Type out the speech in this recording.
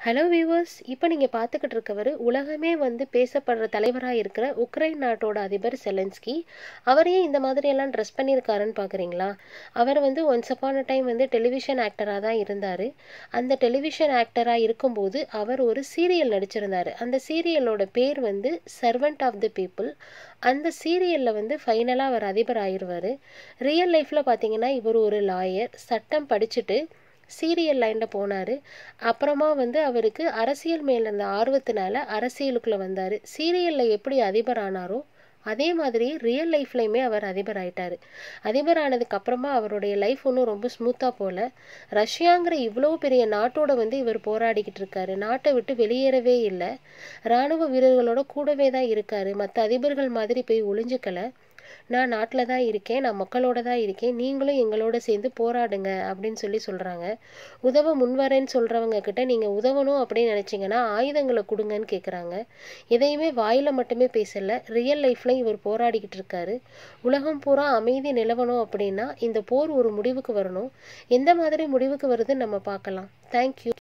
hello viewers இப்போ நீங்கள் பார்த்துக்கிட்டு இருக்கவர் உலகமே வந்து பேசப்படுற தலைவராக இருக்கிற உக்ரைன் நாட்டோட அதிபர் செலன்ஸ்கி அவர் ஏன் இந்த மாதிரியெல்லாம் ட்ரெஸ் பண்ணியிருக்காருன்னு பார்க்குறீங்களா அவர் வந்து ஒன்ஸ் அப்பான் அ டைம் வந்து டெலிவிஷன் ஆக்டராக தான் இருந்தார் அந்த டெலிவிஷன் ஆக்டராக இருக்கும்போது அவர் ஒரு சீரியல் நடிச்சிருந்தார் அந்த சீரியலோட பேர் வந்து சர்வெண்ட் ஆஃப் தி பீப்புள் அந்த சீரியலில் வந்து ஃபைனலாக அவர் அதிபர் ஆயிடுவார் ரியல் லைஃப்பில் பார்த்தீங்கன்னா இவர் ஒரு லாயர் சட்டம் படிச்சுட்டு சீரியல் லைனில் போனார் அப்புறமா வந்து அவருக்கு அரசியல் மேலே இருந்த ஆர்வத்தினால அரசியலுக்குள்ளே வந்தார் சீரியலில் எப்படி அதிபர் ஆனாரோ அதே மாதிரி ரியல் லைஃப்லையுமே அவர் அதிபர் ஆயிட்டார் அதிபர் ஆனதுக்கு அப்புறமா அவருடைய லைஃப் ஒன்றும் ரொம்ப ஸ்மூத்தாக போகல ரஷ்யாங்கிற இவ்வளோ பெரிய நாட்டோட வந்து இவர் போராடிக்கிட்டு இருக்காரு நாட்டை விட்டு வெளியேறவே இல்லை இராணுவ வீரர்களோட கூடவே தான் இருக்காரு மற்ற அதிபர்கள் மாதிரி போய் ஒளிஞ்சுக்கலை நான் நாட்டில் தான் இருக்கேன் நான் மக்களோட தான் இருக்கேன் நீங்களும் எங்களோட சேர்ந்து போராடுங்க அப்படின்னு சொல்லி சொல்கிறாங்க உதவ முன்வரேன்னு சொல்கிறவங்க கிட்ட நீங்கள் உதவணும் அப்படின்னு நினச்சிங்கன்னா ஆயுதங்களை கொடுங்கன்னு கேட்குறாங்க எதையுமே வாயில் மட்டுமே பேசலை ரியல் லைஃப்பில் இவர் போராடிக்கிட்டு இருக்காரு உலகம் பூரா அமைதி நிலவணும் அப்படின்னா இந்த போர் ஒரு முடிவுக்கு வரணும் எந்த மாதிரி முடிவுக்கு வருதுன்னு நம்ம பார்க்கலாம் தேங்க்யூ